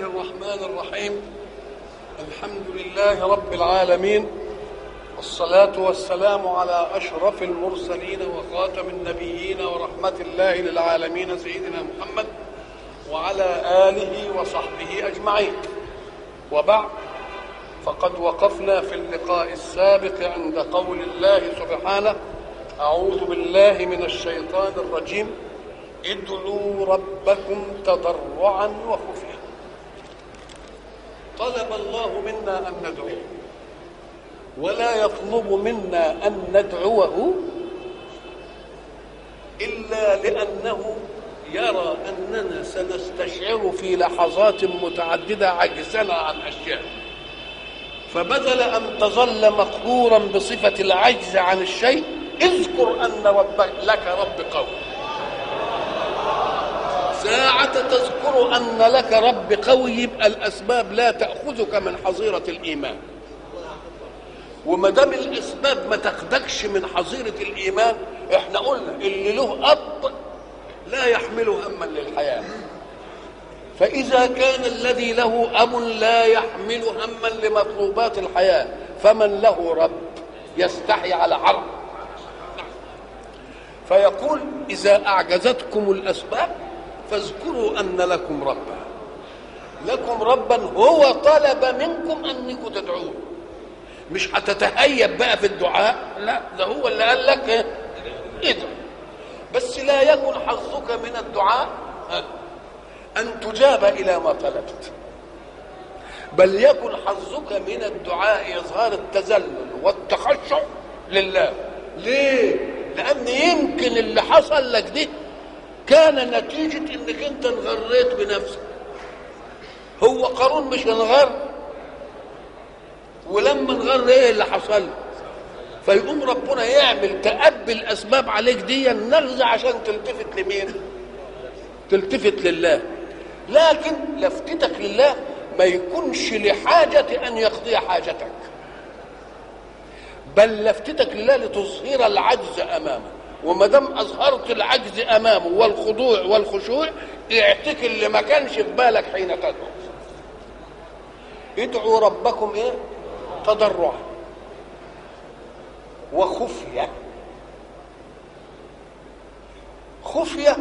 الرحمن الرحيم الحمد لله رب العالمين والصلاة والسلام على أشرف المرسلين وخاتم النبيين ورحمة الله للعالمين سيدنا محمد وعلى آله وصحبه أجمعين وبعد فقد وقفنا في اللقاء السابق عند قول الله سبحانه أعوذ بالله من الشيطان الرجيم ادعوا ربكم تضرعا وخفيا طلب الله منا ان ندعوه ولا يطلب منا ان ندعوه الا لانه يرى اننا سنستشعر في لحظات متعدده عجزنا عن اشياء فبدل ان تظل مقهورا بصفه العجز عن الشيء اذكر ان ربك لك رب قوي ساعة تذكر أن لك رب قوي يبقى الأسباب لا تأخذك من حظيرة الإيمان وما دام الأسباب ما تاخدكش من حظيرة الإيمان إحنا قلنا اللي له أب لا يحمل هما للحياة فإذا كان الذي له أب لا يحمل هما لمطلوبات الحياة فمن له رب يستحي على عرض فيقول إذا أعجزتكم الأسباب فاذكروا ان لكم ربا لكم ربا هو طلب منكم انكم تدعوه مش هتتهيب بقى في الدعاء لا ده هو اللي قال لك ايه ادعو بس لا يكن حظك من الدعاء ان تجاب الى ما طلبت بل يكن حظك من الدعاء اظهار التذلل والتخشع لله ليه لان يمكن اللي حصل لك ده كان نتيجة انك انت انغريت بنفسك هو قارون مش انغر ولما انغر ايه اللي حصل فيقوم ربنا يعمل تأبي الاسباب عليك دي نغزة عشان تلتفت لمين تلتفت لله لكن لفتتك لله ما يكونش لحاجة ان يقضي حاجتك بل لفتتك لله لتظهر العجز امامه وما دام اظهرت العجز امامه والخضوع والخشوع اعتك اللي ما كانش في بالك حين تدعو ادعوا ربكم ايه تضرعا وخفيه خفيه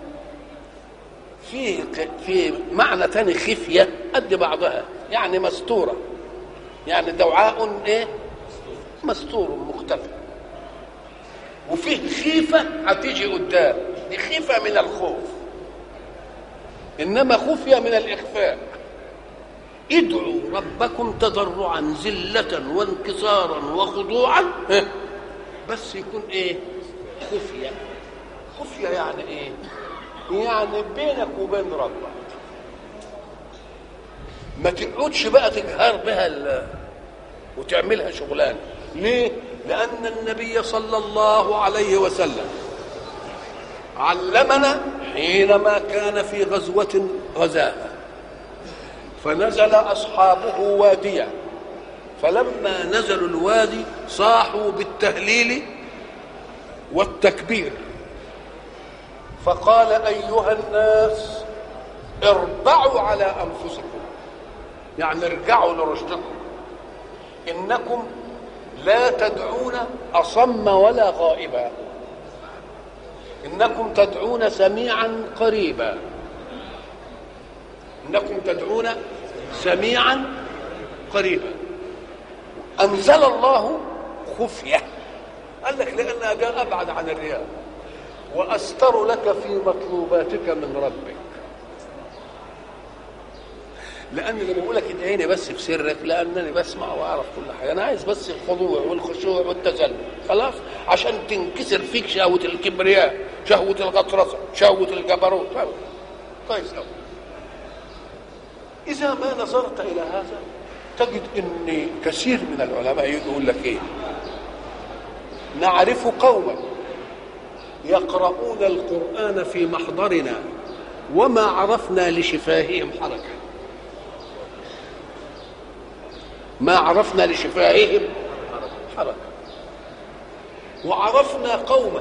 في في معنى تاني خفيه قد بعضها يعني مستوره يعني دعاء ايه مستور مختفي وفيه خيفة هتيجي قدام دي خيفة من الخوف إنما خفية من الإخفاء ادعوا ربكم تضرعا ذلة وانكسارا وخضوعا بس يكون ايه خفية خفية يعني ايه يعني بينك وبين ربك ما تقعدش بقى تجهر بها وتعملها شغلانه ليه لأن النبي صلى الله عليه وسلم علمنا حينما كان في غزوة غزاها فنزل أصحابه واديا فلما نزلوا الوادي صاحوا بالتهليل والتكبير فقال أيها الناس اربعوا على أنفسكم يعني ارجعوا لرشدكم إنكم لا تدعون أصم ولا غائبا إنكم تدعون سميعا قريبا إنكم تدعون سميعا قريبا أنزل الله خفية قال لك لأنها جاء أبعد عن الرياء وأستر لك في مطلوباتك من ربك لان لما بقول لك ادعيني بس في سرك لانني بسمع واعرف كل حاجه انا عايز بس الخضوع والخشوع والتذلل خلاص عشان تنكسر فيك شهوه الكبرياء شهوه الغطرسه شهوه الجبروت كويس قوي اذا ما نظرت الى هذا تجد ان كثير من العلماء يقول لك ايه نعرف قوما يقرؤون القران في محضرنا وما عرفنا لشفاههم حركه ما عرفنا لشفائهم حركة وعرفنا قوما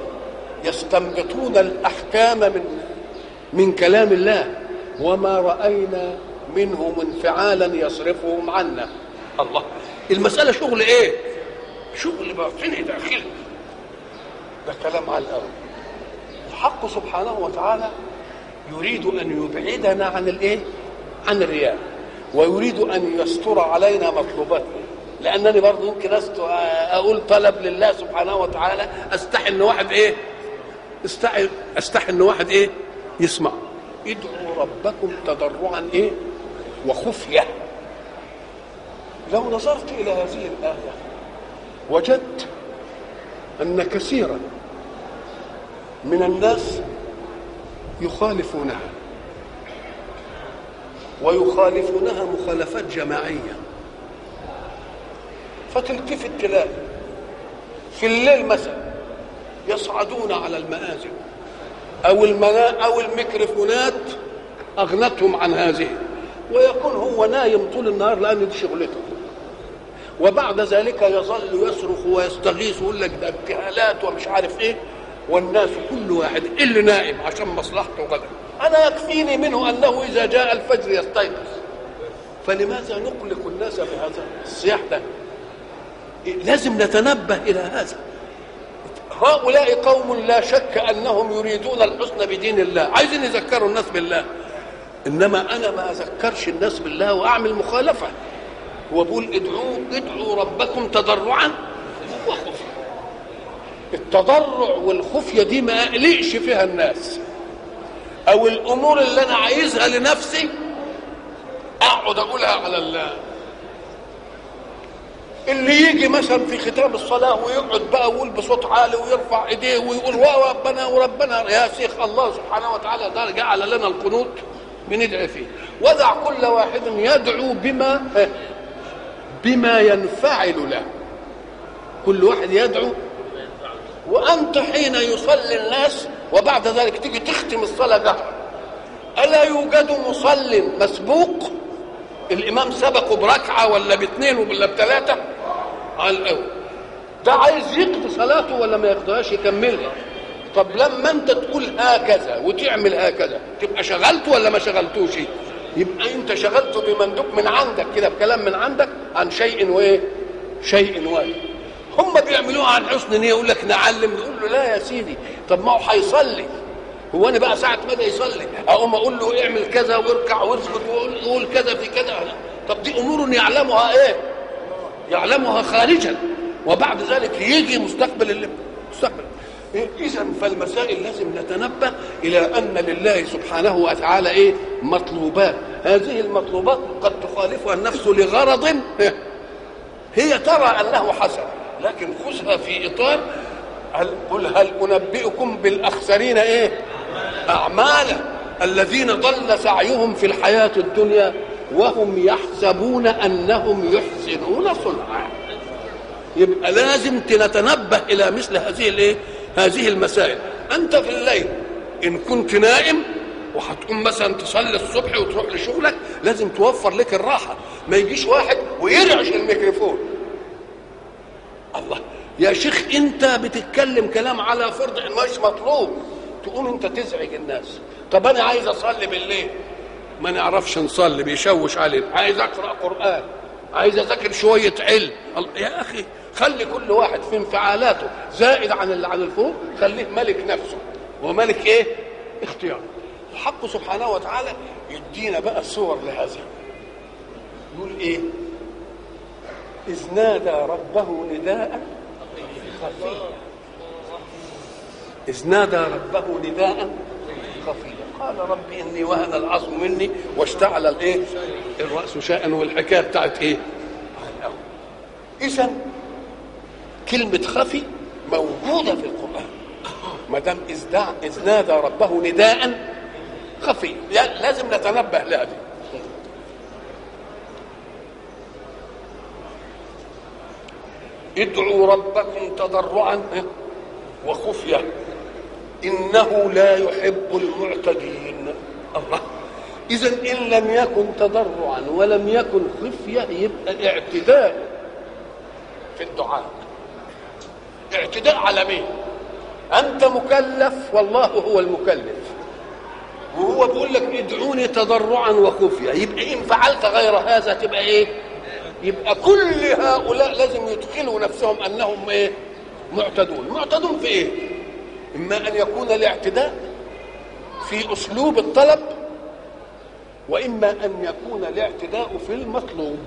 يستنبطون الأحكام من من كلام الله وما رأينا منهم انفعالا يصرفهم عنا الله المسألة شغل ايه شغل باطني داخلي ده كلام على الأول الحق سبحانه وتعالى يريد أن يبعدنا عن الايه عن الرياء ويريد أن يستر علينا مطلوباتنا لأنني برضه ممكن أقول طلب لله سبحانه وتعالى أستحي إن واحد إيه استحي أستحي إن واحد إيه يسمع ادعوا ربكم تضرعا إيه وخفية لو نظرت إلى هذه الآية وجدت أن كثيرا من الناس يخالفونها ويخالفونها مخالفات جماعيه فتلتفت تلاقي في الليل مثلا يصعدون على المآزق أو المنا أو الميكروفونات أغنتهم عن هذه ويكون هو نايم طول النهار لأن دي شغلته وبعد ذلك يظل يصرخ ويستغيث ويقول لك ده ابتهالات ومش عارف ايه والناس كل واحد اللي نائم عشان مصلحته غدا انا يكفيني منه انه اذا جاء الفجر يستيقظ فلماذا نقلق الناس بهذا الصياح ده لازم نتنبه الى هذا هؤلاء قوم لا شك انهم يريدون الحسن بدين الله عايزين يذكروا الناس بالله انما انا ما اذكرش الناس بالله واعمل مخالفه هو بيقول ادعوا ادعوا ربكم تضرعا وخفيا التضرع والخفيه دي ما اقلقش فيها الناس او الامور اللي انا عايزها لنفسي اقعد اقولها على الله اللي يجي مثلا في ختام الصلاة ويقعد بقى ويقول بصوت عالي ويرفع ايديه ويقول وربنا وربنا يا شيخ الله سبحانه وتعالى ده جعل لنا القنوت بندعي فيه ودع كل واحد يدعو بما بما ينفعل له كل واحد يدعو وأنت حين يصلي الناس وبعد ذلك تيجي تختم الصلاة جهرا ألا يوجد مصل مسبوق الإمام سبقه بركعة ولا باثنين ولا بثلاثة على الأول ده عايز يقضي صلاته ولا ما يقضيهاش يكملها طب لما انت تقول هكذا وتعمل هكذا تبقى شغلته ولا ما شغلتوش يبقى انت شغلته بمندوب من عندك كده بكلام من عندك عن شيء وايه شيء واحد هم بيعملوها عن حسن نيه يقول لك نعلم نقول له لا يا سيدي طب ما هو هيصلي هو انا بقى ساعه ما يصلي اقوم اقول له اعمل كذا واركع واسجد وقول كذا في كذا طب دي امور يعلمها ايه يعلمها خارجا وبعد ذلك يجي مستقبل مستقبل اذا فالمسائل لازم نتنبه الى ان لله سبحانه وتعالى ايه مطلوبات هذه المطلوبات قد تخالفها النفس لغرض هي ترى انه حسن لكن خذها في اطار هل قل هل انبئكم بالاخسرين ايه اعمالا الذين ضل سعيهم في الحياه الدنيا وهم يحسبون انهم يحسنون صنعا يبقى لازم نتنبه الى مثل هذه الايه هذه المسائل انت في الليل ان كنت نائم وهتقوم مثلا تصلي الصبح وتروح لشغلك لازم توفر لك الراحه ما يجيش واحد ويرعش الميكروفون الله يا شيخ انت بتتكلم كلام على فرض ان مش مطلوب تقوم انت تزعج الناس طب انا عايز اصلي بالليل ما نعرفش نصلي بيشوش علينا عايز اقرا قران عايز اذاكر شويه علم يا اخي خلي كل واحد في انفعالاته زائد عن اللي عن الفوق خليه ملك نفسه وملك ايه اختيار الحق سبحانه وتعالى يدينا بقى صور لهذا يقول ايه إذ نادى ربه نداء خفيا إذ نادى ربه نداء خفيا قال رب إني وهن العظم مني واشتعل الإيه الرأس شاء والحكاية بتاعت إيه إذا كلمة خفي موجودة في القرآن ما دام إذ نادى ربه نداء خفي لازم نتنبه لهذه ادعوا ربكم تضرعا وخفية إنه لا يحب المعتدين الله إذا إن لم يكن تضرعا ولم يكن خفية يبقى اعتداء في الدعاء اعتداء على مين أنت مكلف والله هو المكلف وهو بيقول لك ادعوني تضرعا وخفيا يبقى ان فعلت غير هذا تبقى ايه يبقى كل هؤلاء لازم يدخلوا نفسهم انهم ايه معتدون معتدون في ايه اما ان يكون الاعتداء في اسلوب الطلب واما ان يكون الاعتداء في المطلوب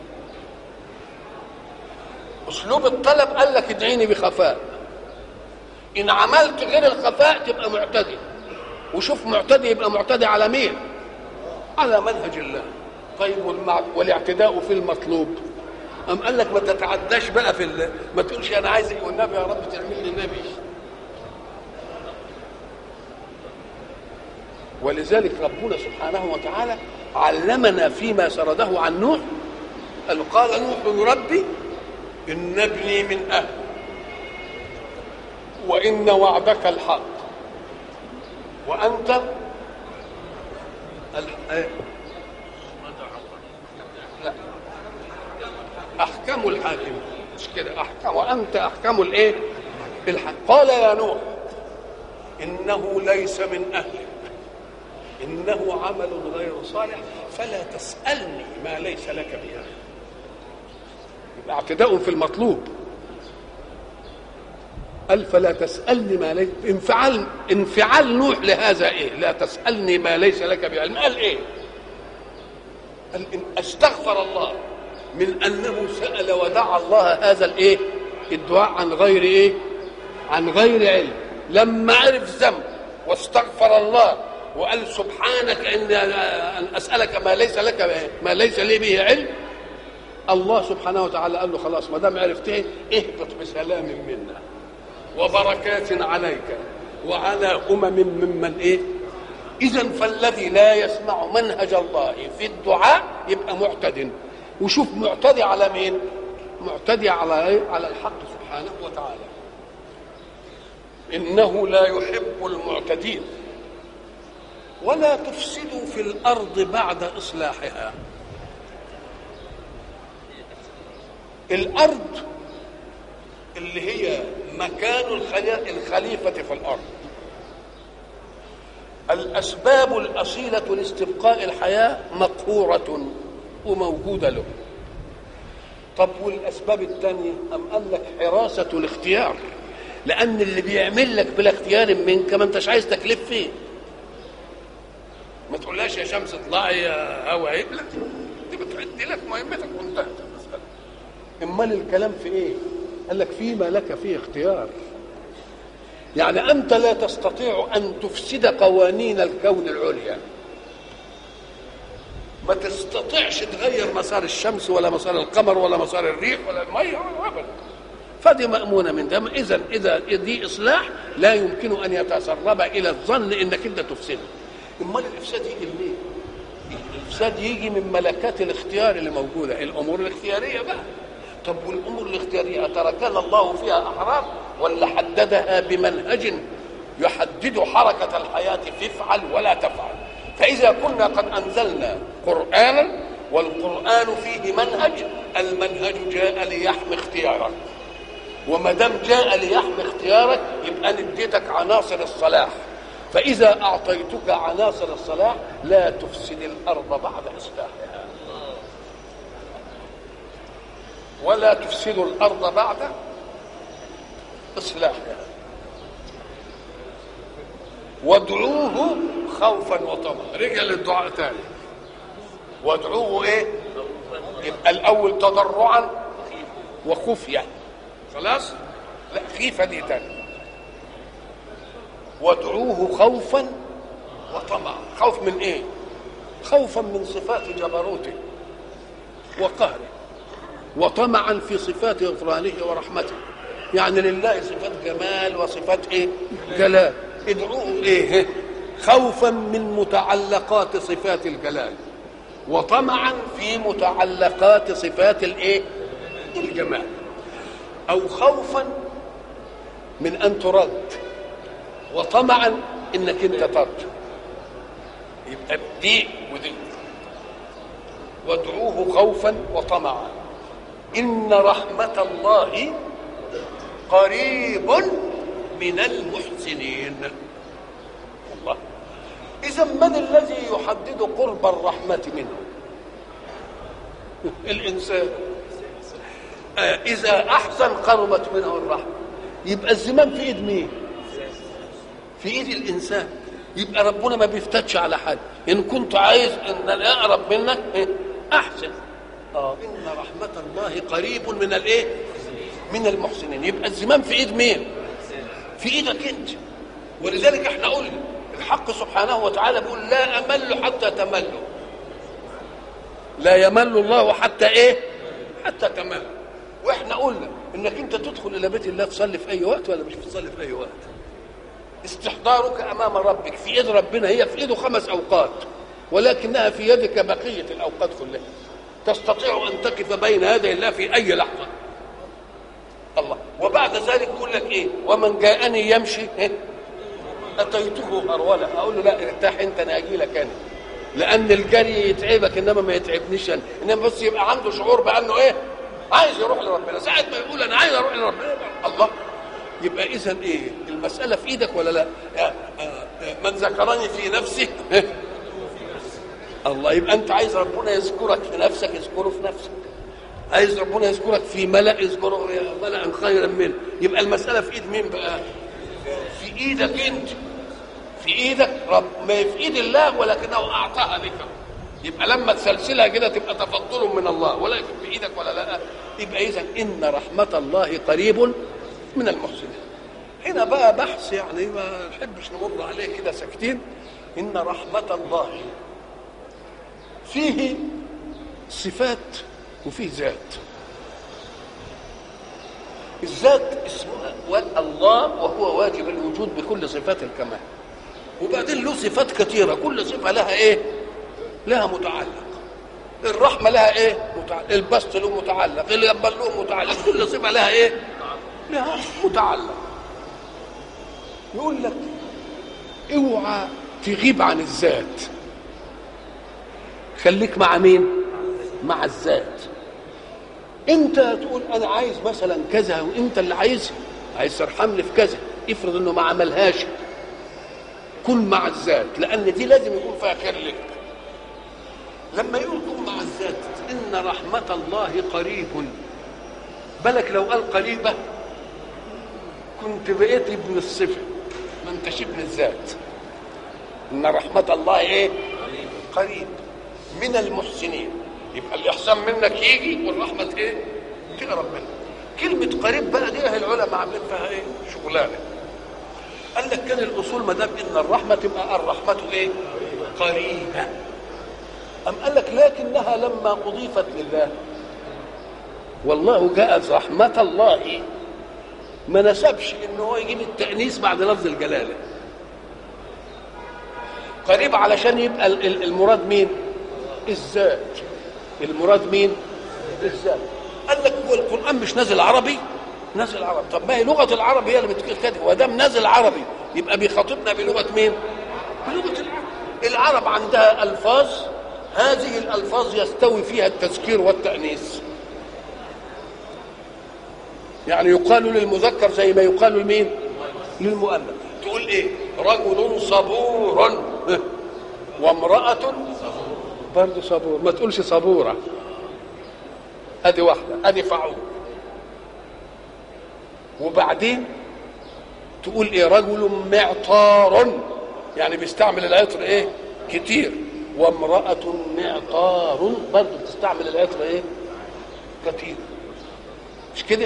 اسلوب الطلب قال لك ادعيني بخفاء ان عملت غير الخفاء تبقى معتدي وشوف معتدي يبقى معتدي على مين على منهج الله طيب والمع... والاعتداء في المطلوب أم قال لك ما تتعداش بقى في ال... ما تقولش انا عايز ايه والنبي يا رب تعمل لي نبي ولذلك ربنا سبحانه وتعالى علمنا فيما سرده عن نوح قال قال نوح ربي إن ابني من أهل وإن وعدك الحق وأنت ال... لا أحكم الحاكم مش كده أحكم وأنت أحكم الإيه؟ الحق قال يا نوح إنه ليس من أهلك إنه عمل غير صالح فلا تسألني ما ليس لك به يبقى اعتداء في المطلوب قال فلا تسألني ما ليس انفعال انفعال نوح لهذا ايه؟ لا تسألني ما ليس لك بعلم قال ايه؟ قال إن استغفر الله من انه سأل ودعا الله هذا الايه؟ الدعاء عن غير ايه؟ عن غير علم لما عرف ذنب واستغفر الله وقال سبحانك ان ان اسالك ما ليس لك ما ليس لي به علم الله سبحانه وتعالى قال له خلاص ما دام عرفته اهبط بسلام منا وبركات عليك وعلى امم ممن ايه اذا فالذي لا يسمع منهج الله في الدعاء يبقى معتد وشوف معتدي على مين معتدي على ايه على الحق سبحانه وتعالى انه لا يحب المعتدين ولا تفسدوا في الارض بعد اصلاحها الارض اللي هي مكان الخليفه في الارض الاسباب الاصيله لاستبقاء الحياه مقهوره وموجوده له طب والاسباب الثانيه ام قال لك حراسه الاختيار لان اللي بيعمل لك بلا اختيار منك ما انتش عايز تكليف فيه ما تقولهاش يا شمس اطلعي يا هوا عيب لا دي بتعد لك مهمتك وانتهت المساله امال الكلام في ايه قال لك فيما لك فيه اختيار يعني انت لا تستطيع ان تفسد قوانين الكون العليا ما تستطيعش تغير مسار الشمس ولا مسار القمر ولا مسار الريح ولا الميه ولا ابدا فدي مأمونة من ده إذا إذا دي إصلاح لا يمكن أن يتسرب إلى الظن إنك أنت تفسده امال الافساد يجي منين؟ الافساد يجي من ملكات الاختيار اللي موجوده الامور الاختياريه بقى طب والامور الاختياريه اتركنا الله فيها احرار ولا حددها بمنهج يحدد حركه الحياه تفعل ولا تفعل فاذا كنا قد انزلنا قرانا والقران فيه منهج المنهج جاء ليحمي اختيارك وما دام جاء ليحمي اختيارك يبقى نديتك عناصر الصلاح فإذا أعطيتك عناصر الصلاح لا تفسد الأرض بعد إصلاحها ولا تفسد الأرض بعد إصلاحها وادعوه خوفا وطمعا رجع للدعاء تاني وادعوه ايه يبقى الاول تضرعا وخفيه خلاص لا خيفه دي تاني وادعوه خوفا وطمعا خوف من ايه خوفا من صفات جبروته وقهره وطمعا في صفات غفرانه ورحمته يعني لله صفات جمال وصفات ايه جلال ادعوه ايه خوفا من متعلقات صفات الجلال وطمعا في متعلقات صفات الايه الجمال او خوفا من ان ترد وطمعا انك انت ترجو يبقى دي ودي وادعوه خوفا وطمعا ان رحمه الله قريب من المحسنين الله اذا من الذي يحدد قرب الرحمه منه الانسان آه اذا احسن قربت منه الرحمه يبقى الزمام في ايد مين في ايد الانسان يبقى ربنا ما بيفتتش على حد ان كنت عايز ان الاقرب منك إيه؟ احسن اه ان رحمه الله قريب من الايه من المحسنين يبقى الزمام في ايد مين في ايدك انت ولذلك احنا قلنا الحق سبحانه وتعالى بيقول لا امل حتى تملوا لا يمل الله حتى ايه حتى تمل واحنا قلنا انك انت تدخل الى بيت الله تصلي في اي وقت ولا مش تصلي في اي وقت استحضارك امام ربك في ايد ربنا هي في ايده خمس اوقات ولكنها في يدك بقيه الاوقات كلها تستطيع ان تقف بين يدي الله في اي لحظه الله وبعد ذلك يقول لك ايه ومن جاءني يمشي إيه؟ اتيته هروله اقول له لا ارتاح انت انا اجي لك انا لان الجري يتعبك انما ما يتعبنيش انا انما بس يبقى عنده شعور بانه ايه عايز يروح لربنا ساعه ما يقول انا عايز اروح لربنا الله يبقى اذا ايه المساله في ايدك ولا لا من ذكرني في نفسه الله يبقى انت عايز ربنا يذكرك في نفسك يذكره في نفسك عايز ربنا يذكرك في ملأ يذكره ملأ خيرا منه يبقى المسألة في ايد مين بقى في ايدك انت في ايدك رب ما في ايد الله ولكنه اعطاها لك يبقى لما تسلسلها كده تبقى تفضل من الله ولكن في ايدك ولا لا يبقى اذا ان رحمة الله قريب من المحسنين هنا بقى بحث يعني ما نحبش نمر عليه كده ساكتين ان رحمة الله فيه صفات وفيه ذات الذات اسمها الله وهو واجب الوجود بكل صفات الكمال وبعدين له صفات كثيرة كل صفة لها ايه لها متعلق الرحمة لها ايه متعلق البسط له متعلق اليمن له متعلق كل صفة لها ايه لها متعلق يقول لك اوعى تغيب عن الذات خليك مع مين مع الذات انت تقول انا عايز مثلا كذا وانت اللي عايزها عايز ترحمني في كذا افرض انه ما عملهاش كن مع الذات لان دي لازم يكون فيها خير لك لما يقول كن مع الذات ان رحمه الله قريب بالك لو قال قريبه كنت بقيت ابن الصفه ما انتش ابن الذات ان رحمه الله ايه قريب من المحسنين يبقى الاحسان منك يجي والرحمه ايه تقرب منك كلمه قريب بقى دي اهل العلماء عاملين فيها ايه شغلانه قال لك كان الاصول ما دام ان الرحمه تبقى الرحمه ايه قريبه ام قال لك لكنها لما اضيفت لله والله جاءت رحمه الله ما نسبش ان هو يجيب التانيث بعد لفظ الجلاله قريب علشان يبقى المراد مين الذات المراد مين الذات قال لك هو القران مش نازل عربي نازل عربي طب ما هي لغه العرب هي اللي بتقول كده ودام نازل عربي يبقى بيخاطبنا بلغه مين بلغه العرب العرب عندها الفاظ هذه الالفاظ يستوي فيها التذكير والتانيث يعني يقال للمذكر زي ما يقال لمين للمؤنث تقول ايه رجل صبور وامرأة برضه صبور ما تقولش صبورة ادي واحدة ادي فعول وبعدين تقول ايه رجل معطار يعني بيستعمل العطر ايه كتير وامرأة معطار برضه بتستعمل العطر ايه كتير مش كده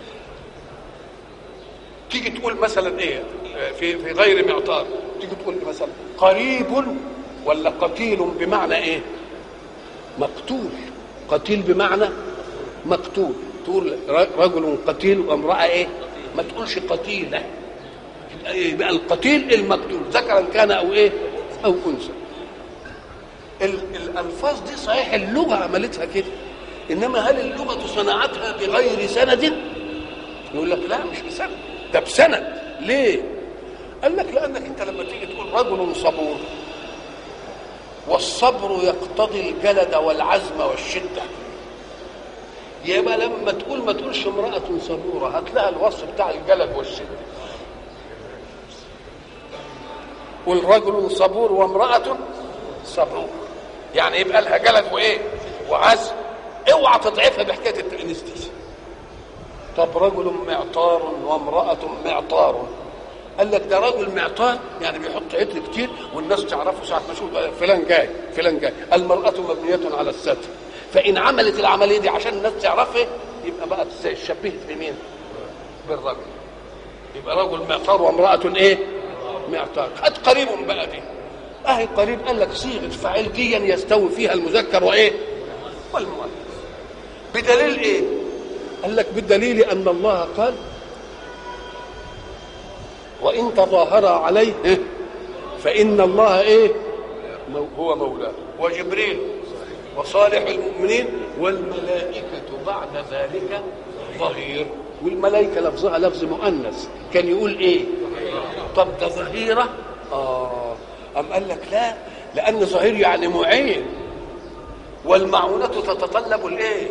تيجي تقول مثلا ايه في في غير معطار تيجي تقول مثلا قريب ولا قتيل بمعنى ايه مقتول قتيل بمعنى مقتول تقول رجل قتيل وامرأة ايه ما تقولش قتيلة يبقى القتيل المقتول ذكرا كان او ايه او انثى الالفاظ دي صحيح اللغه عملتها كده انما هل اللغه صنعتها بغير سند يقول لك لا مش بسند ده بسند ليه قال لك لانك انت لما تيجي تقول رجل صبور والصبر يقتضي الجلد والعزم والشده يبقى لما تقول ما تقولش امرأة صبورة هات لها الوصف بتاع الجلد والشدة والرجل صبور وامراه صبور يعني يبقى لها جلد وايه وعزم اوعى تضعفها بحكايه التانيث دي طب رجل معطار وامراه معطار قال لك ده رجل معطار يعني بيحط عطر كتير والناس تعرفه ساعه ما يشوف فلان جاي فلان جاي المراه مبنيه على الستر فان عملت العمليه دي عشان الناس تعرفها يبقى بقى شبهت بمين؟ بالرجل يبقى رجل معطار وامراه ايه؟ معطار هات قريب بقى دي اهي قريب قال لك صيغه فاعل ديا يستوي فيها المذكر وايه؟ والمؤنث بدليل ايه؟ قال لك بالدليل ان الله قال وان تظاهر عليه إيه؟ فان الله ايه؟ هو مولاه وجبريل وصالح المؤمنين والملائكة بعد ذلك ظهير والملائكة لفظها لفظ مؤنث كان يقول ايه طب ده ظهيرة اه أم قال لك لا لأن ظهير يعني معين والمعونة تتطلب الايه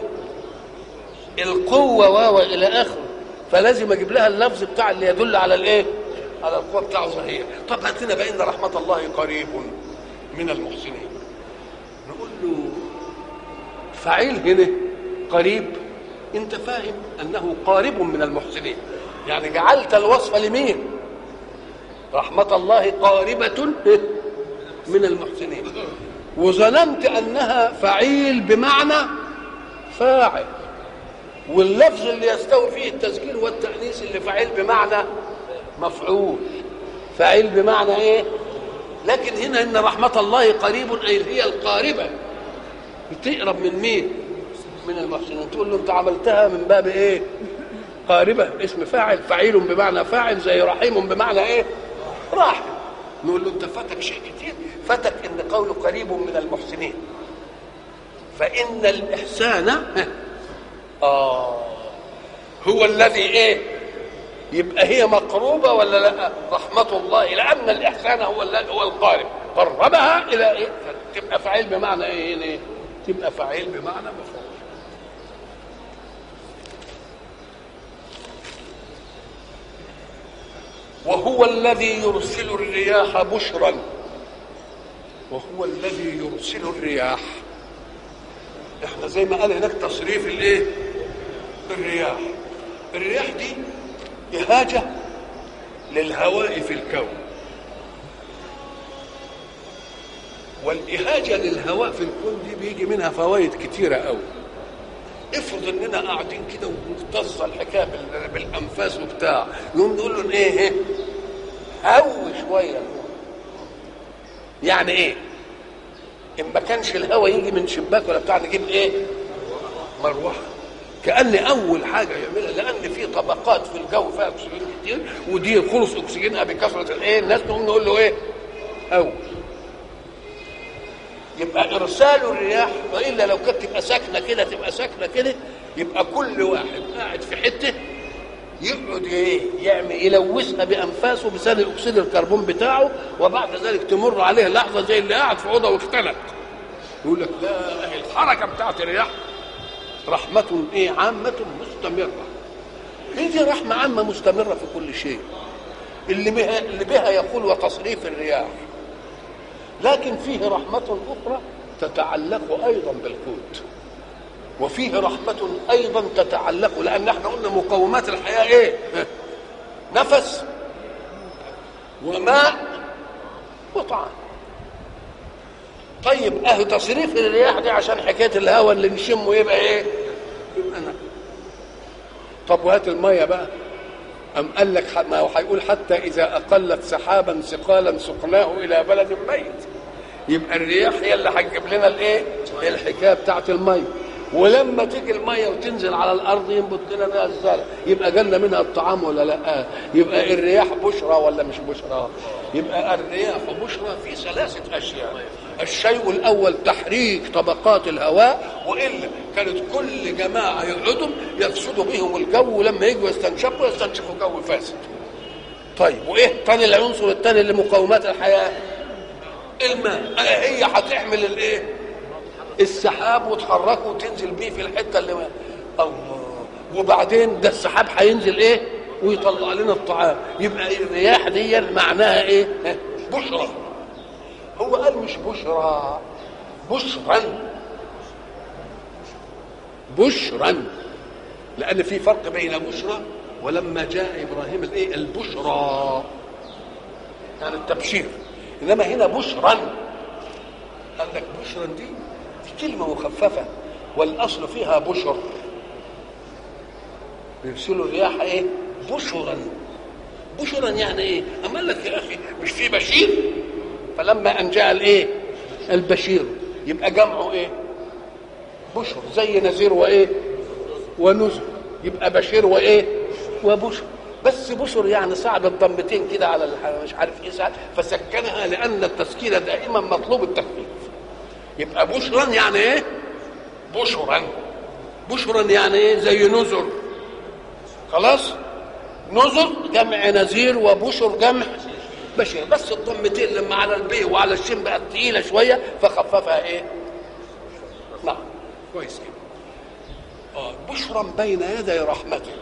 القوة واو إلى آخره فلازم أجيب لها اللفظ بتاع اللي يدل على الايه على القوة بتاعه ظهير طب هات لنا بقى إن رحمة الله قريب من المحسنين نقول له فعيل هنا قريب انت فاهم انه قارب من المحسنين يعني جعلت الوصف لمين رحمة الله قاربة من المحسنين وظننت انها فعيل بمعنى فاعل واللفظ اللي يستوي فيه التذكير والتأنيث اللي فعيل بمعنى مفعول فعيل بمعنى ايه لكن هنا ان رحمة الله قريب اي هي القاربة بتقرب من مين من المحسنين تقول له انت عملتها من باب ايه قاربة اسم فاعل فعيل بمعنى فاعل زي رحيم بمعنى ايه راحم نقول له انت فاتك شيء كتير فاتك ان قوله قريب من المحسنين فان الاحسان اه هو الذي ايه يبقى هي مقروبه ولا لا رحمه الله لان الاحسان هو هو القارب قربها الى ايه تبقى فعيل بمعنى ايه هنا تبقى فعيل بمعنى مفعول وهو الذي يرسل الرياح بشرا وهو الذي يرسل الرياح احنا زي ما قال هناك تصريف الايه الرياح الرياح دي إهاجة للهواء في الكون والإهاجة للهواء في الكون دي بيجي منها فوائد كتيرة قوي افرض اننا قاعدين كده ومكتظه الحكايه بالانفاس وبتاع يقوم نقول له ايه ايه هو شويه يعني ايه ان ما كانش الهواء يجي من شباك ولا بتاع نجيب ايه مروحه كان اول حاجه يعملها لان في طبقات في الجو فيها اكسجين كتير ودي خلص اكسجينها بكثره الايه الناس نقوم نقول له ايه اول يبقى ارسال الرياح والا لو كانت تبقى ساكنه كده تبقى ساكنه كده يبقى كل واحد قاعد في حته يقعد ايه يعمل يلوثها بانفاسه بثاني اكسيد الكربون بتاعه وبعد ذلك تمر عليه لحظه زي اللي قاعد في اوضه واختنق يقول لك لا الحركه بتاعت الرياح رحمة ايه عامة مستمرة هي دي رحمة عامة مستمرة في كل شيء اللي بها اللي بها يقول وتصريف الرياح لكن فيه رحمة أخرى تتعلق أيضا بالقوت وفيه رحمة أيضا تتعلق لأن احنا قلنا مقومات الحياة إيه؟ نفس وماء وطعام طيب اهو تصريف الرياح دي عشان حكايه الهواء اللي نشمه يبقى ايه؟ يبقى أنا. طب وهات الميه بقى أم قال لك ما هو هيقول حتى إذا أقلت سحابا ثقالا سقناه إلى بلد ميت يبقى الرياح هي اللي هتجيب لنا الإيه؟ الحكاية بتاعت المية ولما تيجي المية وتنزل على الأرض ينبت لنا بها الزرع يبقى جالنا منها الطعام ولا لا؟ يبقى الرياح بشرى ولا مش بشرى؟ يبقى الرياح بشرى في ثلاثة أشياء الشيء الأول تحريك طبقات الهواء وإلا كانت كل جماعة يقعدوا يفسدوا بهم الجو ولما يجوا يستنشقوا يستنشقوا جو فاسد طيب وإيه تاني العنصر الثاني لمقومات الحياة الماء هي هتحمل الايه السحاب وتحركه وتنزل بيه في الحته اللي ما الله وبعدين ده السحاب هينزل ايه ويطلع لنا الطعام يبقى الرياح دي معناها ايه بشرى هو قال مش بشرى بشرا بشرا لان في فرق بين بشرى ولما جاء ابراهيم الايه البشرى يعني التبشير انما هنا بشرا قال لك بشرا دي كلمه مخففه والاصل فيها بشر بيرسلوا الرياح ايه بشرا بشرا يعني ايه اما قال لك يا اخي مش في بشير فلما ان جاء الايه البشير يبقى جمعه ايه بشر زي نذير وايه ونذر يبقى بشير وايه وبشر بس بشر يعني صعب الضمتين كده على الح- مش عارف ايه ساعات فسكنها لان التسكين دائما مطلوب التخفيف يبقى بشرا يعني ايه بشرا بشرا يعني ايه زي نذر خلاص نذر جمع نذير وبشر جمع بشير بس الضمتين لما على البي وعلى الشين بقت تقيله شويه فخففها ايه نعم كويس كده آه بشرا بين يدي رحمته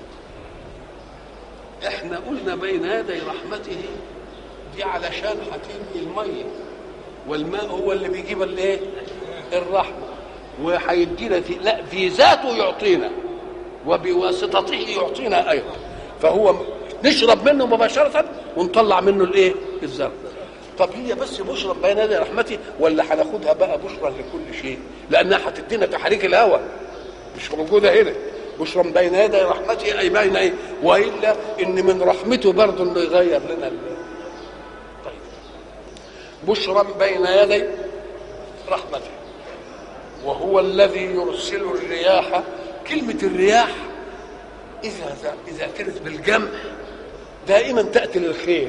احنا قلنا بين يدي رحمته دي علشان هتيجي الميه والماء هو اللي بيجيب الايه الرحمه وهيدينا في لا في ذاته يعطينا وبواسطته يعطينا ايضا فهو نشرب منه مباشره ونطلع منه الايه الزرع طب هي بس بشرى بين يدي رحمتي ولا هناخدها بقى بشرى لكل شيء لانها هتدينا تحريك الهواء مش موجوده هنا بشرى بين يدي رحمتي اي بين ايه والا ان من رحمته برضه انه يغير لنا ال- طيب بشرى بين يدي رحمته وهو الذي يرسل الرياح كلمة الرياح إذا إذا كانت بالجمع دائما تأتي للخير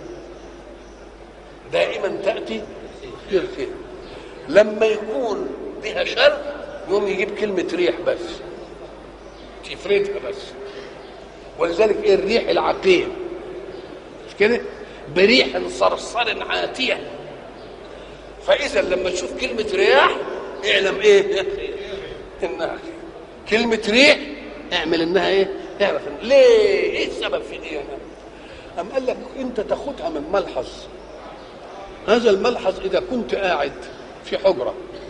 دائما تأتي للخير لما يكون بها شر يوم يجيب كلمة ريح بس تفردها بس ولذلك ايه الريح العقيم مش كده بريح صرصر عاتية فإذا لما تشوف كلمة رياح اعلم ايه انها خير. كلمة ريح اعمل انها ايه اعرف إن- ليه ايه السبب في دي هنا أم قال لك انت تاخدها من ملحظ هذا الملحظ اذا كنت قاعد في حجره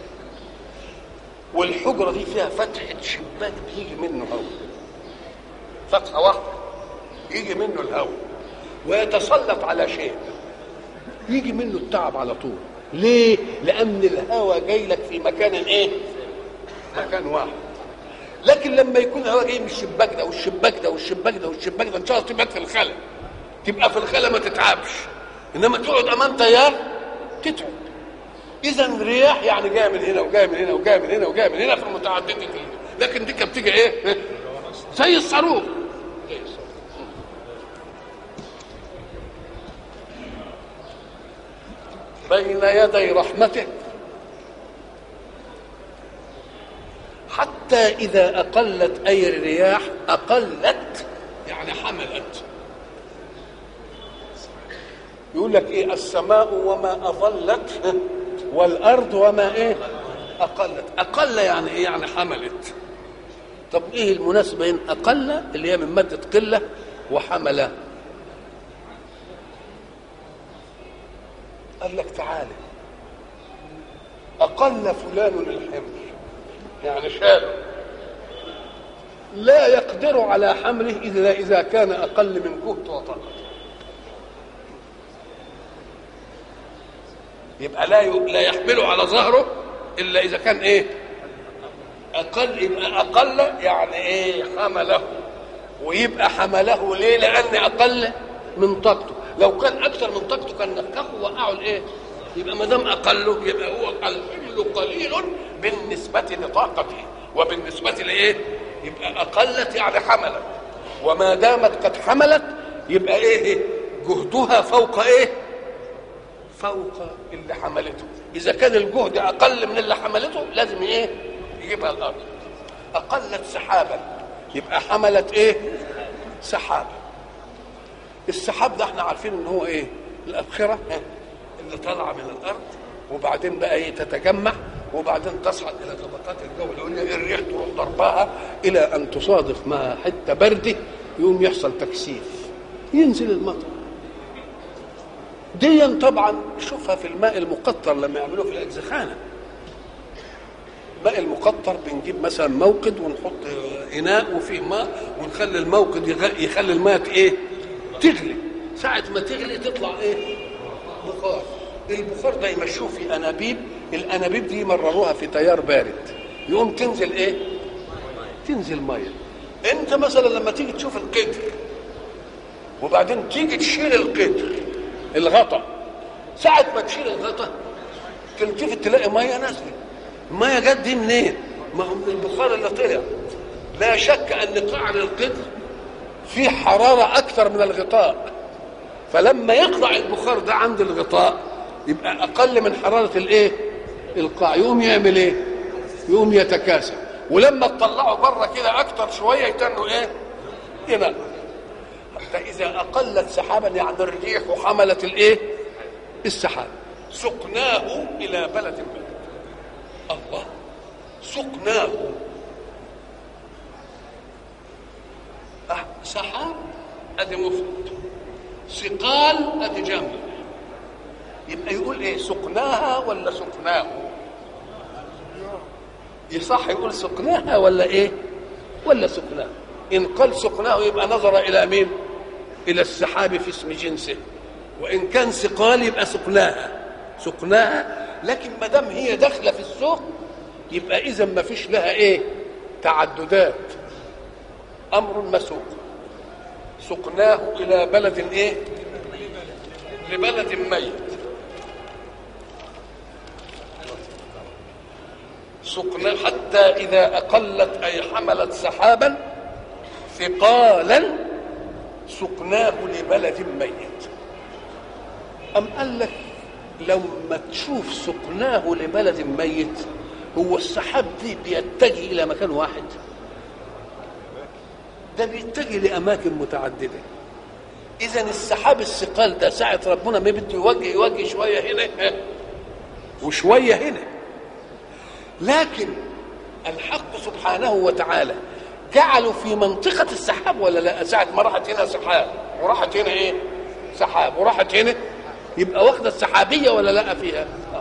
والحجره دي فيها فتحه شباك بيجي منه هواء فتحه واحده يجي منه الهواء ويتسلط على شيء يجي منه التعب على طول ليه لان الهواء جاي لك في مكان ايه مكان واحد لكن لما يكون الهواء جاي من الشباك ده والشباك ده والشباك ده والشباك ده ان شاء الله تبقى في الخلا تبقى في الخلا ما تتعبش انما تقعد امام تيار تتعب اذا الرياح يعني جايه من هنا وجايه من هنا وجايه من هنا وجايه من هنا في المتعدده دي لكن دي كانت بتيجي ايه زي الصاروخ زي الصاروخ. بين يدي رحمته حتى إذا أقلت أي الرياح أقلت يعني حملت يقول لك إيه السماء وما أظلت والأرض وما إيه أقلت أقل يعني إيه يعني حملت طب إيه المناسبة هنا أقل اللي هي من مادة قلة وحمل قال لك تعالى أقل فلان الحمل يعني شاله لا يقدر على حمله إلا إذا كان أقل من جهد وطاقة يبقى لا ي- لا يحمله على ظهره إلا إذا كان إيه أقل يبقى أقل يعني إيه حمله ويبقى حمله ليه لأن أقل من طاقته لو كان أكثر من طاقته كان نفخه وقعوا الإيه يبقى ما دام أقله يبقى هو الحمل قليل بالنسبة لطاقته وبالنسبة لإيه يبقى أقلت يعني حملت وما دامت قد حملت يبقى إيه جهدها فوق إيه فوق اللي حملته اذا كان الجهد اقل من اللي حملته لازم ايه يجيبها الارض اقلت سحابا يبقى حملت ايه سحابا السحاب ده احنا عارفين ان هو ايه الابخره ها، اللي طالعه من الارض وبعدين بقى ايه تتجمع وبعدين تصعد الى طبقات الجو العليا الريح تروح ضربها الى ان تصادف مع حته برده يقوم يحصل تكثيف ينزل المطر دي طبعا شوفها في الماء المقطر لما يعملوه في الاجزخانه الماء المقطر بنجيب مثلا موقد ونحط اناء وفيه ماء ونخلي الموقد يغ- يخلي الماء ايه تغلي ساعة ما تغلي تطلع ايه بخار البخار ده يمشوه في انابيب الانابيب دي يمرروها في تيار بارد يقوم تنزل ايه تنزل ميه انت مثلا لما تيجي تشوف القدر وبعدين تيجي تشيل القدر الغطا ساعة ما تشيل الغطا تلتفت تلاقي ميه نازله الميه جت دي منين؟ ما هو من البخار اللي طلع لا شك ان قعر القدر فيه حراره اكثر من الغطاء فلما يقطع البخار ده عند الغطاء يبقى اقل من حراره الايه؟ القاع يقوم يعمل ايه؟ يقوم يتكاثر ولما تطلعه بره كده اكتر شويه يتنوا ايه؟ ينقل حتى اذا اقلت سحابا يعني الريح حملت الايه؟ السحاب سقناه الى بلد ميت الله سقناه أه، سحاب ادي مفرد ثقال ادي جمع يبقى يقول ايه سقناها ولا سقناه يصح يقول سقناها ولا ايه ولا سقناه ان قال سقناه يبقى نظر الى مين الى السحاب في اسم جنسه وان كان سقال يبقى سقناها سقناها لكن ما دام هي داخله في السوق يبقى اذا ما فيش لها ايه تعددات امر مسوق سقناه الى بلد ايه لبلد ميت سقنا حتى إذا أقلت أي حملت سحابا ثقالا سقناه لبلد ميت أم قال لك لما تشوف سقناه لبلد ميت هو السحاب دي بيتجه إلى مكان واحد ده بيتجه لأماكن متعددة إذا السحاب الثقال ده ساعة ربنا ما بده يوجه يوجه شوية هنا وشوية هنا لكن الحق سبحانه وتعالى جعله في منطقة السحاب ولا لا ساعة ما راحت هنا سحاب وراحت هنا ايه سحاب وراحت هنا يبقى واخدة السحابية ولا لا فيها آه.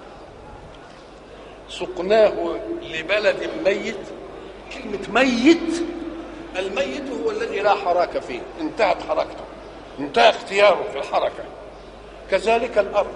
سقناه لبلد ميت كلمة ميت الميت هو الذي لا حراك فيه انتهت حركته انتهى اختياره في الحركة كذلك الأرض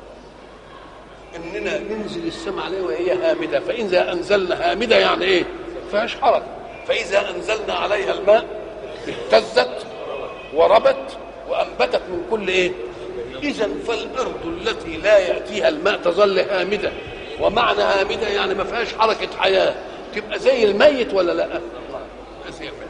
اننا ننزل السماء عليه وهي هامده فاذا انزلنا هامده يعني ايه؟ فيهاش حركه فاذا انزلنا عليها الماء اهتزت وربت وانبتت من كل ايه؟ اذا فالارض التي لا ياتيها الماء تظل هامده ومعنى هامده يعني ما فيهاش حركه حياه تبقى زي الميت ولا لا؟ زي الميت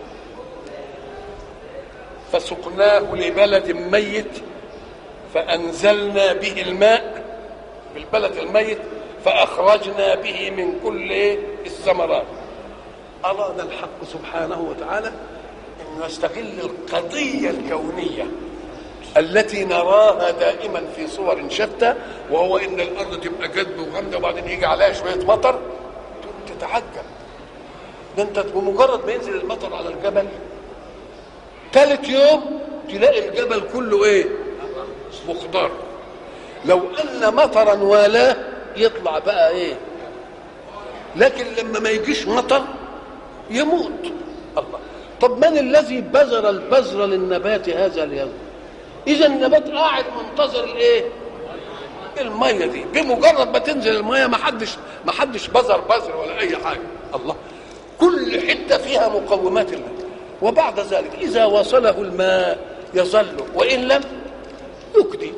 فسقناه لبلد ميت فانزلنا به الماء بالبلد الميت فأخرجنا به من كل إيه؟ الثمرات أراد الحق سبحانه وتعالى أن نستغل القضية الكونية التي نراها دائما في صور شتى وهو ان الارض تبقى جد وغامده وبعدين يجي عليها شويه مطر تقوم تتعجب ده انت بمجرد ما ينزل المطر على الجبل ثالث يوم تلاقي الجبل كله ايه مخضر لو ان مطرا والاه يطلع بقى ايه لكن لما ما يجيش مطر يموت الله طب من الذي بذر البذر للنبات هذا اليوم اذا النبات قاعد منتظر الايه الميه دي بمجرد ما تنزل الميه ما حدش ما حدش بذر بذر ولا اي حاجه الله كل حته فيها مقومات الله وبعد ذلك اذا وصله الماء يظل وان لم يكدي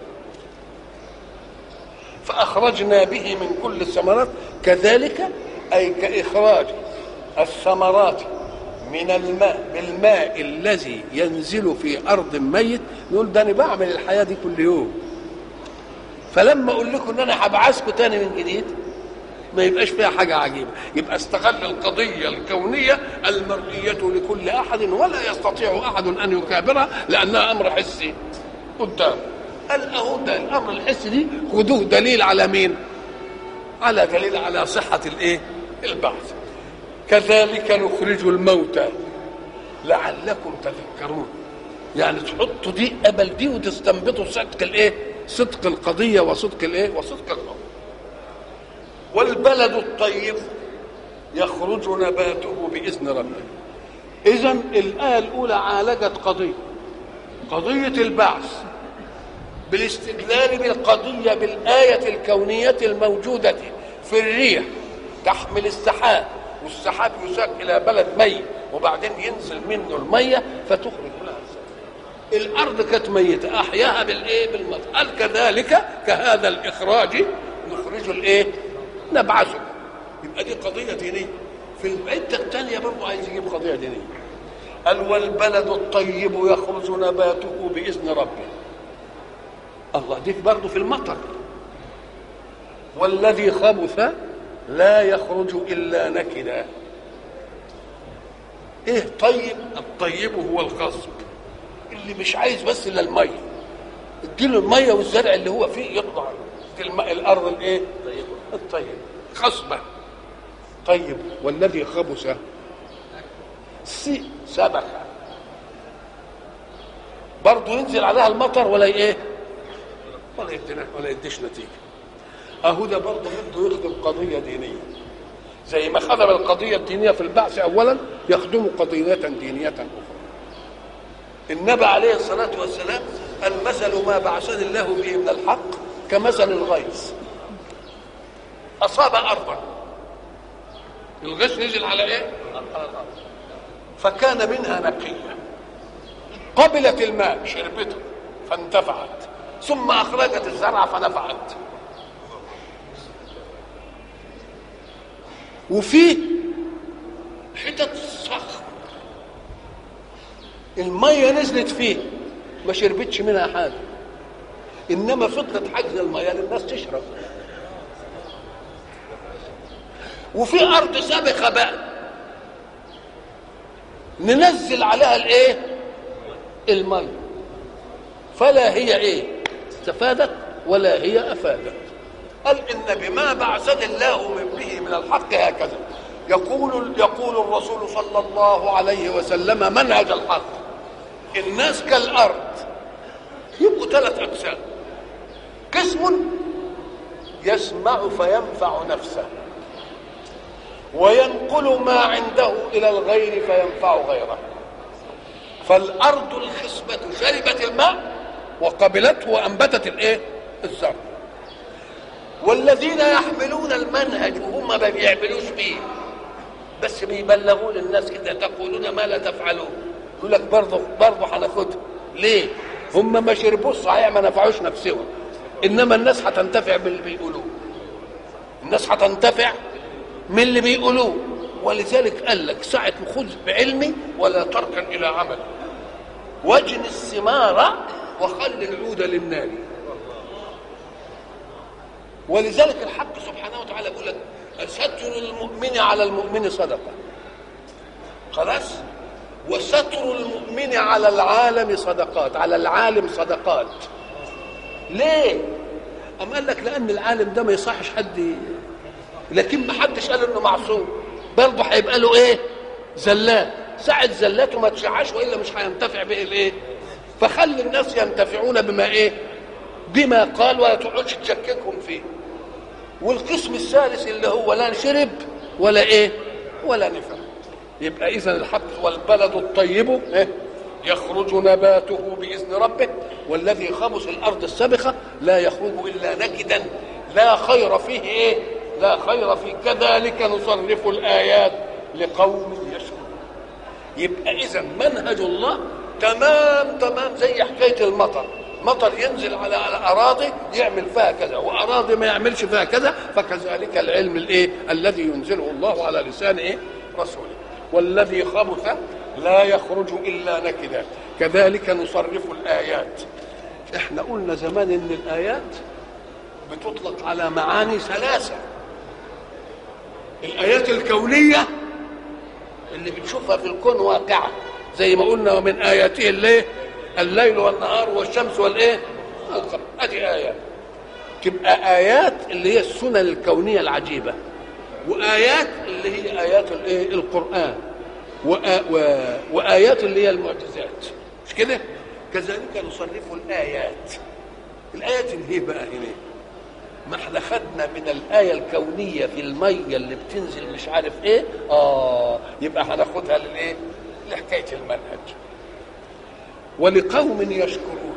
فأخرجنا به من كل الثمرات كذلك أي كإخراج الثمرات من الماء بالماء الذي ينزل في أرض ميت نقول ده أنا بعمل الحياة دي كل يوم فلما أقول لكم إن أنا هبعثكم تاني من جديد ما يبقاش فيها حاجة عجيبة يبقى استغل القضية الكونية المرئية لكل أحد ولا يستطيع أحد أن يكابرها لأنها أمر حسي قدام قال اهو ده الامر الحسي دي خدوه دليل على مين؟ على دليل على صحه الايه؟ البعث. كذلك نخرج الموتى لعلكم تذكرون. يعني تحطوا دي قبل دي وتستنبطوا صدق الايه؟ صدق القضيه وصدق الايه وصدق القول والبلد الطيب يخرج نباته باذن ربه اذا الايه الاولى عالجت قضيه قضيه البعث بالاستدلال بالقضيه بالايه الكونيه الموجوده في الريح تحمل السحاب والسحاب يساق الى بلد ميت وبعدين ينزل منه الميه فتخرج لها الزرع. الارض كانت ميته احياها بالايه بالمطر قال كذلك كهذا الاخراج نخرج الايه نبعثه يبقى دي قضيه دينيه في العده الثانيه برضه عايز يجيب قضيه دينيه قال والبلد الطيب يخرج نباته باذن ربه الله دي برضه في المطر والذي خبث لا يخرج الا نكدا ايه طيب الطيب هو الخصب اللي مش عايز بس الا الميه اديله الميه والزرع اللي هو فيه يطلع في الم... الارض الايه الطيب خصبه طيب والذي خبث سي سبخه برضه ينزل عليها المطر ولا ايه ولا يدينا ولا يديش نتيجه اهو ده برضه بده يخدم قضيه دينيه زي ما خدم القضيه الدينيه في البعث اولا يخدم قضيه دينيه اخرى النبي عليه الصلاه والسلام قال مثل ما بعثني الله به من الحق كمثل الغيث اصاب ارضا الغيث نزل على ايه على الارض فكان منها نقيه قبلت الماء شربته فانتفعت ثم اخرجت الزرع فنفعت وفيه حتت صخر الميه نزلت فيه ما شربتش منها حاجه انما فضلت حجز الميه للناس تشرب وفي ارض سابقه بقى ننزل عليها الايه الميه فلا هي ايه استفادت ولا هي افادت قال ان بما بعثني الله من به من الحق هكذا يقول يقول الرسول صلى الله عليه وسلم منهج الحق الناس كالارض يبقوا ثلاث اقسام قسم يسمع فينفع نفسه وينقل ما عنده الى الغير فينفع غيره فالارض الخصبه شربت الماء وقبلته وانبتت الايه الزرع والذين يحملون المنهج وهم ما بيعملوش بيه بس بيبلغوا للناس كده تقولون ما لا تفعلون يقول لك برضه برضه هناخدها ليه؟ هم ما شربوش صحيح ما نفعوش نفسهم انما الناس هتنتفع باللي بيقولوه الناس هتنتفع من اللي بيقولوه ولذلك قال لك ساعة خذ بعلمي ولا تركن إلى عمل واجن الثمار وخل العود للنار ولذلك الحق سبحانه وتعالى يقول لك ستر المؤمن على المؤمن صدقه خلاص وستر المؤمن على العالم صدقات على العالم صدقات ليه أم قال لك لأن العالم ده ما يصحش حد لكن ما حدش قال انه معصوم برضه هيبقى له ايه زلات ساعة زلاته ما تشعش والا مش هينتفع به الايه فخلي الناس ينتفعون بما ايه بما قال ولا تقعدش تشككهم فيه والقسم الثالث اللي هو لا شرب ولا ايه ولا نفع يبقى اذا الحق والبلد الطيب إيه؟ يخرج نباته باذن ربه والذي خبث الارض السبخه لا يخرج الا نكدا لا خير فيه ايه لا خير فيه كذلك نصرف الايات لقوم يشكرون يبقى اذا منهج الله تمام تمام زي حكايه المطر مطر ينزل على على اراضي يعمل فيها كذا واراضي ما يعملش فيها كذا فكذلك العلم الايه الذي ينزله الله على لسان ايه رسوله والذي خبث لا يخرج الا نكدا كذلك نصرف الايات احنا قلنا زمان ان الايات بتطلق على معاني ثلاثه الايات الكونيه اللي بنشوفها في الكون واقعه زي ما قلنا ومن اياته الليل الليل والنهار والشمس والايه القمر ادي ايات تبقى ايات اللي هي السنن الكونيه العجيبه وايات اللي هي ايات الايه القران وآ و... وايات اللي هي المعجزات مش كده كذلك نصرف الايات الآية تنهي بقى هنا ما احنا خدنا من الآية الكونية في المية اللي بتنزل مش عارف ايه اه يبقى هناخدها للايه لحكاية المنهج ولقوم يشكرون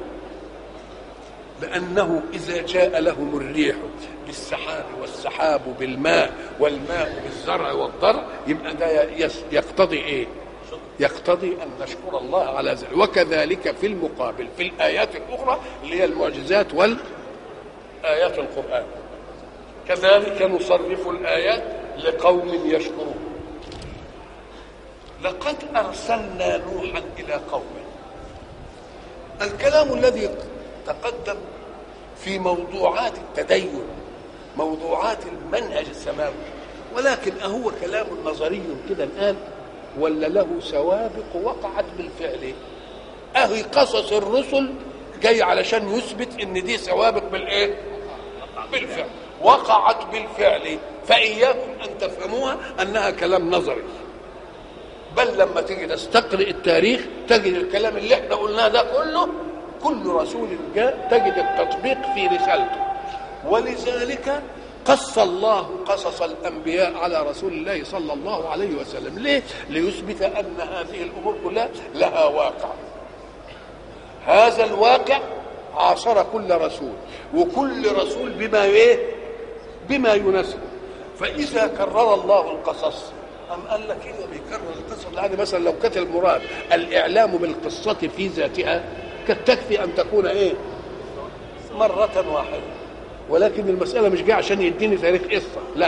لأنه إذا جاء لهم الريح بالسحاب والسحاب بالماء والماء بالزرع والضرع يبقى ده يس- يقتضي ايه يقتضي ان نشكر الله على ذلك وكذلك في المقابل في الايات الاخرى اللي هي المعجزات والايات القران كذلك نصرف الايات لقوم يشكرون لقد ارسلنا نوحا الى قومه الكلام الذي تقدم في موضوعات التدين موضوعات المنهج السماوي ولكن أهو كلام نظري كده الآن ولا له سوابق وقعت بالفعل أهي قصص الرسل جاي علشان يثبت ان دي سوابق بالايه بالفعل وقعت بالفعل فإياكم أن تفهموها أنها كلام نظري بل لما تيجي تستقرئ التاريخ تجد الكلام اللي احنا قلناه ده كله كل رسول جاء تجد التطبيق في رسالته ولذلك قص الله قصص الانبياء على رسول الله صلى الله عليه وسلم ليه ليثبت ان هذه الامور كلها لها واقع هذا الواقع عاصر كل رسول وكل رسول بما ايه بما يناسبه فاذا كرر الله القصص أم قال لك إيه بيكرر القصة يعني مثلا لو كانت المراد الإعلام بالقصة في ذاتها كانت تكفي أن تكون إيه؟ مرة واحدة ولكن المسألة مش جاية عشان يديني تاريخ قصة لا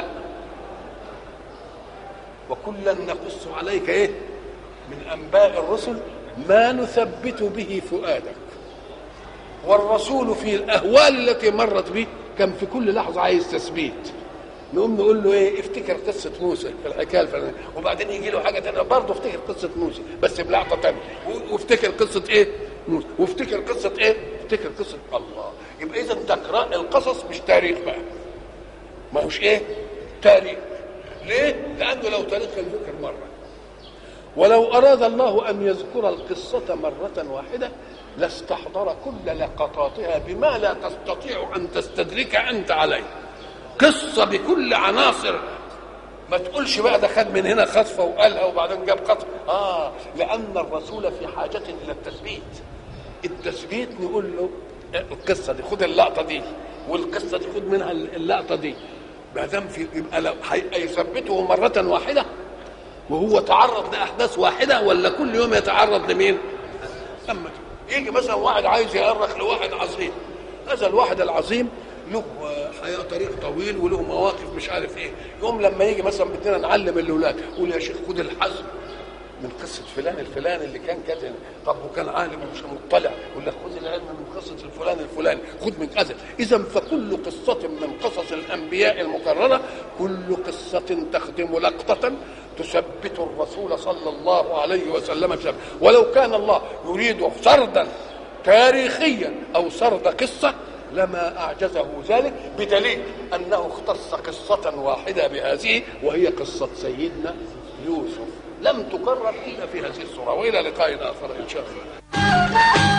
وكلا نقص عليك إيه؟ من أنباء الرسل ما نثبت به فؤادك والرسول في الأهوال التي مرت به كان في كل لحظة عايز تثبيت نقوم نقول له ايه افتكر قصه موسى في الحكايه الفلانيه وبعدين يجي له حاجه ثانيه برضه افتكر قصه موسى بس بلقطه ثانيه وافتكر قصه ايه موسى وافتكر قصه ايه افتكر قصه الله يبقى اذا تقرا القصص مش تاريخ بقى ما هوش ايه تاريخ ليه لانه لو تاريخ كان ذكر مره ولو اراد الله ان يذكر القصه مره واحده لاستحضر كل لقطاتها بما لا تستطيع ان تستدرك انت عليه قصه بكل عناصر ما تقولش بقى ده خد من هنا خطفه وقالها وبعدين جاب خطفه اه لان الرسول في حاجه الى التثبيت التثبيت نقول له القصه دي خد اللقطه دي والقصه دي خد منها اللقطه دي ما دام في يبقى لو هيثبته مره واحده وهو تعرض لاحداث واحده ولا كل يوم يتعرض لمين؟ اما يجي مثلا واحد عايز يأرخ لواحد عظيم هذا الواحد العظيم له حياه طريق طويل وله مواقف مش عارف ايه يوم لما يجي مثلا بدنا نعلم الاولاد قول يا شيخ خد الحزم من قصة فلان الفلاني اللي كان كذا طب وكان عالم ومش مطلع يقول لك خذ العلم من قصة الفلان الفلاني خذ من كذا إذا فكل قصة من قصص الأنبياء المكررة كل قصة تخدم لقطة تثبت الرسول صلى الله عليه وسلم بسبب ولو كان الله يريد سردا تاريخيا أو سرد قصة لما أعجزه ذلك بدليل أنه اختص قصة واحدة بهذه وهي قصة سيدنا يوسف لم تكرر إلا في هذه الصورة وإلى لقاء آخر إن شاء الله